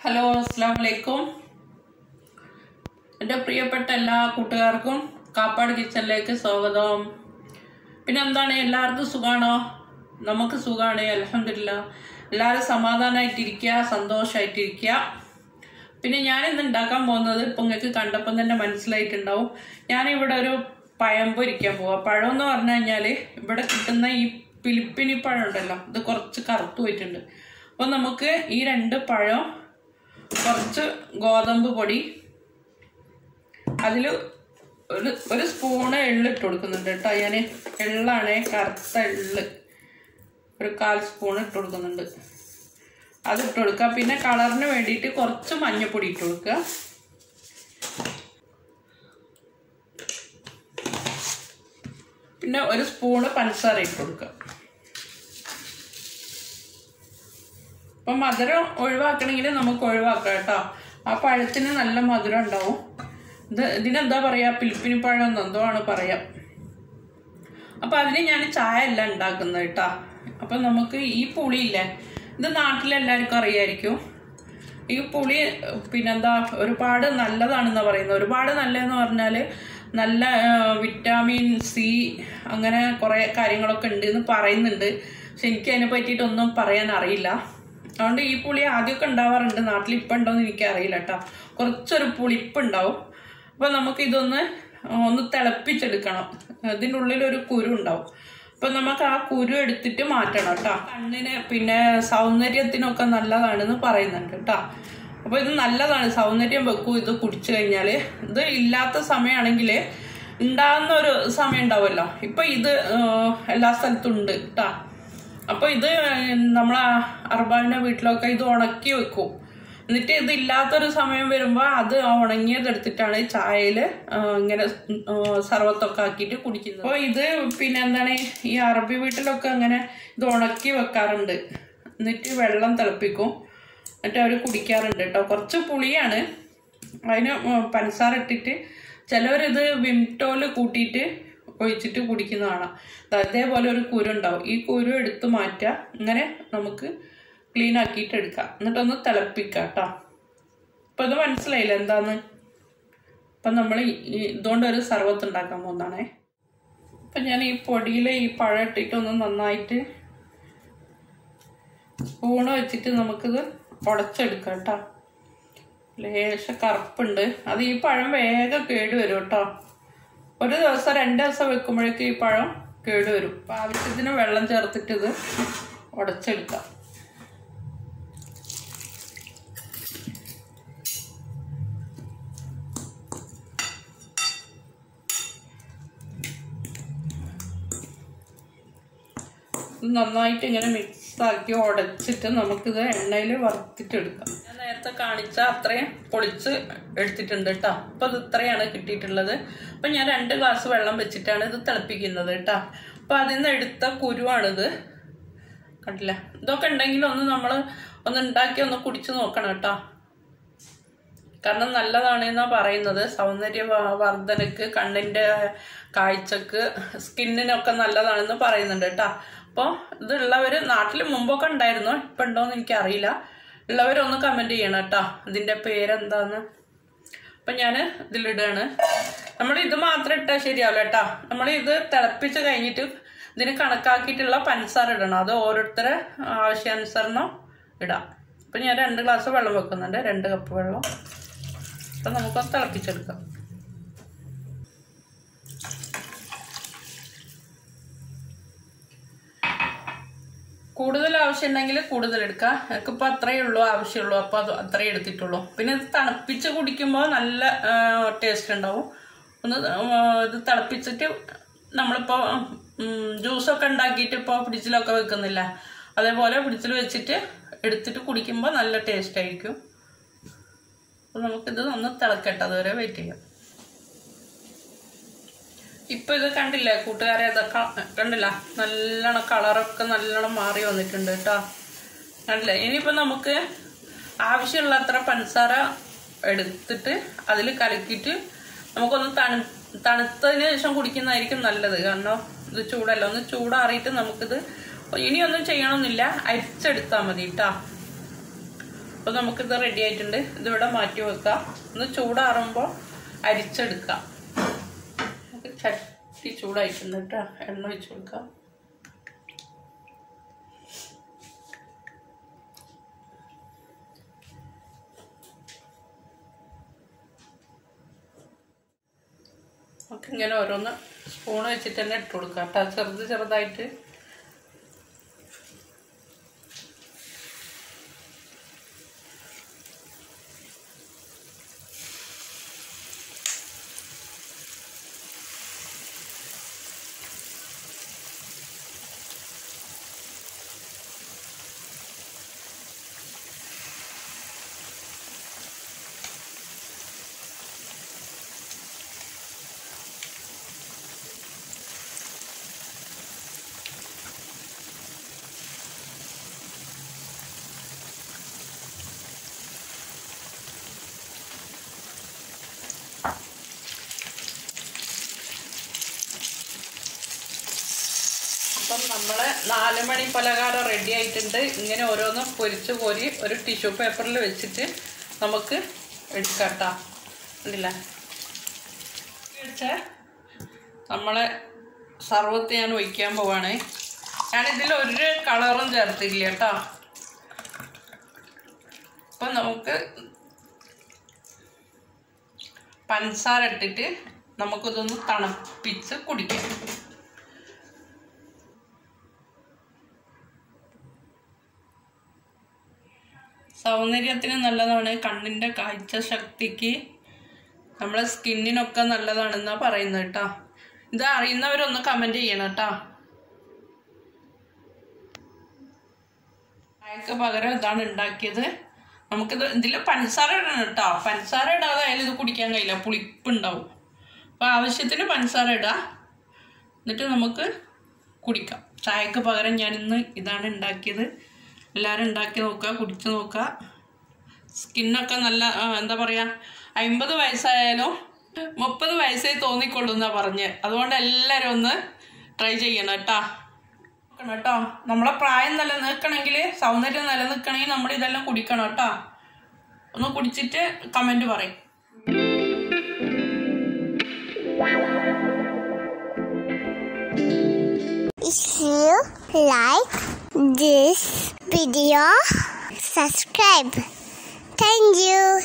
Hello അസ്സാം വലൈക്കും എൻ്റെ പ്രിയപ്പെട്ട എല്ലാ കൂട്ടുകാർക്കും കാപ്പാട് കിച്ചണിലേക്ക് സ്വാഗതം പിന്നെ എന്താണ് എല്ലാവർക്കും സുഖമാണോ നമുക്ക് സുഖമാണ് അലഹമില്ല എല്ലാവരും സമാധാനമായിട്ടിരിക്കുക സന്തോഷമായിട്ടിരിക്കുക പിന്നെ ഞാൻ ഇന്ന് ഉണ്ടാക്കാൻ പോകുന്നത് ഇപ്പം നിങ്ങൾക്ക് കണ്ടപ്പം തന്നെ മനസ്സിലായിട്ടുണ്ടാവും ഞാനിവിടെ ഒരു പഴം പൊരിക്കാൻ പോവാം പഴം എന്ന് പറഞ്ഞു കഴിഞ്ഞാൽ ഇവിടെ കിട്ടുന്ന ഈ പിലിപ്പിനി പഴം ഉണ്ടല്ലോ ഇത് കുറച്ച് കറുത്തു പോയിട്ടുണ്ട് അപ്പോൾ നമുക്ക് ഈ രണ്ട് പഴം കുറച്ച് ഗോതമ്പ് പൊടി അതിൽ ഒരു ഒരു സ്പൂണ് എള്ളിട്ട് കൊടുക്കുന്നുണ്ട് കേട്ടോ ഞാൻ എള്ളാണ് കറുത്ത എള്ള് ഒരു കാൽ സ്പൂൺ ഇട്ട് കൊടുക്കുന്നുണ്ട് അത് ഇട്ട് കൊടുക്കുക പിന്നെ കളറിന് വേണ്ടിയിട്ട് കുറച്ച് മഞ്ഞൾപ്പൊടി ഇട്ട് കൊടുക്കുക പിന്നെ ഒരു സ്പൂണ് പഞ്ചസാര ഇട്ട് കൊടുക്കുക അപ്പം മധുരം ഒഴിവാക്കണമെങ്കിൽ നമുക്ക് ഒഴിവാക്കാം കേട്ടോ ആ പഴത്തിന് നല്ല മധുരം ഉണ്ടാവും ഇത് ഇതിനെന്താ പറയുക പിലിപ്പിനി പഴം എന്ന് എന്തോ ആണ് പറയാം അപ്പം അതിന് ഞാൻ ചായ അല്ല ഉണ്ടാക്കുന്നത് കേട്ടോ അപ്പം നമുക്ക് ഈ പുളിയില്ലേ ഇത് നാട്ടിലെല്ലാവർക്കും അറിയായിരിക്കും ഈ പുളി പിന്നെന്താ ഒരുപാട് നല്ലതാണെന്നാ പറയുന്നത് ഒരുപാട് നല്ലതെന്ന് പറഞ്ഞാൽ നല്ല വിറ്റാമിൻ സി അങ്ങനെ കുറേ കാര്യങ്ങളൊക്കെ ഉണ്ട് എന്ന് പറയുന്നുണ്ട് പക്ഷെ എനിക്ക് അതിനെ പറ്റിയിട്ടൊന്നും പറയാൻ അറിയില്ല അതുകൊണ്ട് ഈ പുളി ആദ്യമൊക്കെ ഉണ്ടാവാറുണ്ട് നാട്ടിൽ ഇപ്പം ഉണ്ടോയെന്ന് എനിക്കറിയില്ല കേട്ടോ കുറച്ചൊരു പുളിപ്പ് ഉണ്ടാവും അപ്പോൾ നമുക്ക് ഇതൊന്ന് ഒന്ന് തിളപ്പിച്ചെടുക്കണം ഇതിൻ്റെ ഉള്ളിൽ ഒരു കുരു ഉണ്ടാവും അപ്പം നമുക്ക് ആ കുരു എടുത്തിട്ട് മാറ്റണം കേട്ടോ കണ്ണിന് പിന്നെ സൗന്ദര്യത്തിനൊക്കെ നല്ലതാണെന്ന് പറയുന്നുണ്ട് കേട്ടോ അപ്പോൾ ഇത് നല്ലതാണ് സൗന്ദര്യം വെക്കും ഇത് കുടിച്ചു കഴിഞ്ഞാൽ ഇത് ഇല്ലാത്ത സമയമാണെങ്കിൽ ഉണ്ടാകുന്ന ഒരു സമയം ഉണ്ടാവുമല്ലോ ഇപ്പം ഇത് എല്ലാ സ്ഥലത്തും ഉണ്ട് കേട്ടോ അപ്പോൾ ഇത് നമ്മളെ അർബാലിൻ്റെ വീട്ടിലൊക്കെ ഇത് ഉണക്കി വെക്കും എന്നിട്ട് ഇത് ഇല്ലാത്തൊരു സമയം വരുമ്പോൾ അത് ഉണങ്ങിയതെടുത്തിട്ടാണ് ചായയിൽ ഇങ്ങനെ സർവത്തൊക്കെ ആക്കിയിട്ട് കുടിക്കുന്നത് അപ്പോൾ ഇത് പിന്നെ എന്താണ് ഈ അറബി വീട്ടിലൊക്കെ അങ്ങനെ ഇത് ഉണക്കി വെക്കാറുണ്ട് എന്നിട്ട് വെള്ളം തിളപ്പിക്കും എന്നിട്ട് അവർ കുടിക്കാറുണ്ട് കേട്ടോ കുറച്ച് പുളിയാണ് അതിന് പഞ്ചസാര ഇട്ടിട്ട് ചിലവരിത് വിംടോല് കൂട്ടിയിട്ട് ഒഴിച്ചിട്ട് കുടിക്കുന്ന കാണാം അതേപോലെ ഒരു കുരു ഉണ്ടാവും ഈ കുരു എടുത്ത് മാറ്റുക ഇങ്ങനെ നമുക്ക് ക്ലീൻ ആക്കിയിട്ട് എടുക്കാം എന്നിട്ടൊന്ന് തിളപ്പിക്കുക കേട്ടോ അപ്പം ഇത് മനസ്സിലായില്ല എന്താന്ന് അപ്പം നമ്മൾ ഈ ഇതുകൊണ്ട് ഒരു സർവത്ത് ഉണ്ടാക്കാൻ പോകുന്നതാണേ അപ്പം ഞാൻ ഈ പൊടിയിൽ ഈ പഴം ഇട്ടിട്ടൊന്ന് നന്നായിട്ട് സ്പൂണ് വെച്ചിട്ട് നമുക്കിത് ഉടച്ചെടുക്കാം കേട്ടോ ലേശ കറുപ്പുണ്ട് അത് ഈ പഴം വേഗം കേട് വരും കേട്ടോ ഒരു ദിവസം രണ്ട് ദിവസം വെക്കുമ്പോഴേക്കും ഈ പഴം കേട് വരും അപ്പം ആവശ്യത്തിന് വെള്ളം ചേർത്തിട്ട് ഇത് ഉടച്ചെടുക്കാം നന്നായിട്ട് ഇങ്ങനെ മിക്സ് ആക്കി ഉടച്ചിട്ട് നമുക്കിത് എണ്ണയിൽ വറുത്തിട്ടെടുക്കാം ഞാൻ നേരത്തെ കാണിച്ച അത്രയും പൊളിച്ച് എടുത്തിട്ടുണ്ട് കേട്ടോ അപ്പം ഇത് ഇത്രയാണ് കിട്ടിയിട്ടുള്ളത് അപ്പം ഞാൻ രണ്ട് ഗ്ലാസ് വെള്ളം വെച്ചിട്ടാണ് ഇത് തിളപ്പിക്കുന്നത് കേട്ടോ അപ്പം അതിൽ നിന്ന് എടുത്ത കുരുവാണിത് കണ്ടില്ല ഇതൊക്കെ ഉണ്ടെങ്കിൽ ഒന്ന് നമ്മൾ ഒന്ന് ഉണ്ടാക്കി ഒന്ന് കുടിച്ചു നോക്കണം കേട്ടോ കാരണം നല്ലതാണ് എന്നാണ് പറയുന്നത് സൗന്ദര്യ വർധനക്ക് കണ്ണിൻ്റെ കാഴ്ചക്ക് സ്കിന്നിനൊക്കെ നല്ലതാണെന്ന് പറയുന്നുണ്ട് കേട്ടോ അപ്പോൾ ഇതുള്ളവർ നാട്ടിൽ മുമ്പൊക്കെ ഉണ്ടായിരുന്നു ഇപ്പം ഉണ്ടോയെന്ന് എനിക്കറിയില്ല ഉള്ളവരൊന്ന് കമൻറ്റ് ചെയ്യണം കേട്ടോ ഇതിൻ്റെ പേരെന്താന്ന് അപ്പം ഞാൻ ഇതിലിടുകയാണ് നമ്മൾ ഇത് മാത്രം ഇട്ടാൽ ശരിയാവില്ല കേട്ടോ നമ്മൾ ഇത് തിളപ്പിച്ച് കഴിഞ്ഞിട്ട് ഇതിന് കണക്കാക്കിയിട്ടുള്ള പഞ്ചസാര ഇടണം അത് ഓരോരുത്തരെ ആവശ്യാനുസരണം ഇടാം അപ്പം ഞാൻ രണ്ട് ഗ്ലാസ് വെള്ളം വെക്കുന്നുണ്ട് രണ്ട് കപ്പ് വെള്ളം അപ്പം നമുക്കൊന്ന് തിളപ്പിച്ചെടുക്കാം കൂടുതൽ ആവശ്യമുണ്ടെങ്കിൽ കൂടുതൽ എടുക്കാം എനിക്കിപ്പോൾ അത്രയേ ഉള്ളൂ ആവശ്യമുള്ളൂ അപ്പോൾ അത് അത്രയേ എടുത്തിട്ടുള്ളൂ പിന്നെ ഇത് തണുപ്പിച്ച് കുടിക്കുമ്പോൾ നല്ല ടേസ്റ്റ് ഉണ്ടാവും ഒന്ന് ഇത് തിളപ്പിച്ചിട്ട് നമ്മളിപ്പോൾ ജ്യൂസൊക്കെ ഉണ്ടാക്കിയിട്ട് ഇപ്പോൾ ഫ്രിഡ്ജിലൊക്കെ വെക്കുന്നില്ല അതേപോലെ ഫ്രിഡ്ജിൽ വെച്ചിട്ട് എടുത്തിട്ട് കുടിക്കുമ്പോൾ നല്ല ടേസ്റ്റ് ആയിരിക്കും അപ്പോൾ നമുക്കിത് ഒന്ന് തിളക്കട്ടെ അതുവരെ വെയിറ്റ് ചെയ്യാം ഇപ്പൊ ഇത് കണ്ടില്ലേ കൂട്ടുകാരെ ഇതൊക്കെ കണ്ടില്ല നല്ലോണം കളറൊക്കെ നല്ലോണം മാറി വന്നിട്ടുണ്ട് കേട്ടോ കണ്ടില്ലേ ഇനിയിപ്പോ നമുക്ക് ആവശ്യമുള്ള അത്ര പഞ്ചസാര എടുത്തിട്ട് അതിൽ കലക്കിയിട്ട് നമുക്കൊന്ന് തണു തണുത്തതിന് ശേഷം കുടിക്കുന്നതായിരിക്കും നല്ലത് കാരണം ഇത് ചൂടല്ല ഒന്ന് ചൂടാറിയിട്ട് നമുക്കിത് ഇനിയൊന്നും ചെയ്യണമെന്നില്ല അരിച്ചെടുത്താൽ മതി കേട്ടോ അപ്പോൾ നമുക്കിത് റെഡി ആയിട്ടുണ്ട് ഇതിവിടെ മാറ്റി വെക്കാം ഒന്ന് ചൂടാറുമ്പോൾ അരിച്ചെടുക്കാം നമുക്ക് ചട്ടി ചൂടായിട്ടുണ്ട് കേട്ടോ എണ്ണ വെച്ച് കൊടുക്കാം നമുക്ക് ഇങ്ങനെ ഓരോന്ന് സ്പൂൺ വെച്ചിട്ട് തന്നെ ഇട്ട് കൊടുക്കാം കേട്ടോ ചെറുത് ചെറുതായിട്ട് അപ്പം നമ്മളെ നാല് മണി പലഹാരം റെഡി ആയിട്ടുണ്ട് ഇങ്ങനെ ഓരോന്ന് പൊരിച്ച് കോരി ഒരു ടിഷ്യൂ പേപ്പറിൽ വെച്ചിട്ട് നമുക്ക് എടുക്കാം കേട്ടോ കണ്ടില്ല നമ്മളെ സർവത്ത് ഞാൻ ഒഴിക്കാൻ പോവാണ് ഞാനിതിൽ ഒരു കളറും ചേർത്തില്ല കേട്ടോ അപ്പം നമുക്ക് പഞ്ചസാര ഇട്ടിട്ട് നമുക്കിതൊന്ന് തണുപ്പിച്ച് കുടിക്കാം സൗന്ദര്യത്തിന് നല്ലതാണ് കണ്ണിൻ്റെ കാഴ്ച ശക്തിക്ക് നമ്മളെ സ്കിന്നിനൊക്കെ നല്ലതാണെന്നാണ് പറയുന്നത് കേട്ടോ ഇത് അറിയുന്നവരൊന്ന് കമൻറ്റ് ചെയ്യണം കേട്ടോ ചായക്ക് പകരം ഇതാണ് ഉണ്ടാക്കിയത് നമുക്കിത് ഇതിൽ പഞ്ചസാര ഇടണം കേട്ടോ പഞ്ചസാര ഇടാതെ അതിൽ ഇത് കുടിക്കാൻ കഴിയില്ല പുളിപ്പുണ്ടാവും അപ്പോൾ ആവശ്യത്തിന് പഞ്ചസാര ഇടാം എന്നിട്ട് നമുക്ക് കുടിക്കാം ചായക്ക് പകരം ഞാനിന്ന് ഇതാണ് ഉണ്ടാക്കിയത് എല്ലാവരും ഉണ്ടാക്കി നോക്കുക കുടിച്ച് നോക്കുക സ്കിന്നൊക്കെ നല്ല ആ, എന്താ പറയുക അമ്പത് വയസ്സായാലും മുപ്പത് വയസ്സേ തോന്നിക്കൊള്ളൂ എന്നാ പറഞ്ഞ് അതുകൊണ്ട് എല്ലാവരും ഒന്ന് ട്രൈ ചെയ്യണം കേട്ടാ നോക്കണം കേട്ടോ നമ്മളെ പ്രായം നിലനിൽക്കണമെങ്കിൽ സൗന്ദര്യം നിലനിൽക്കണമെങ്കിൽ നമ്മൾ ഇതെല്ലാം കുടിക്കണം കേട്ടോ ഒന്ന് കുടിച്ചിട്ട് കമൻറ്റ് പറയും If you like this video, subscribe. Thank you.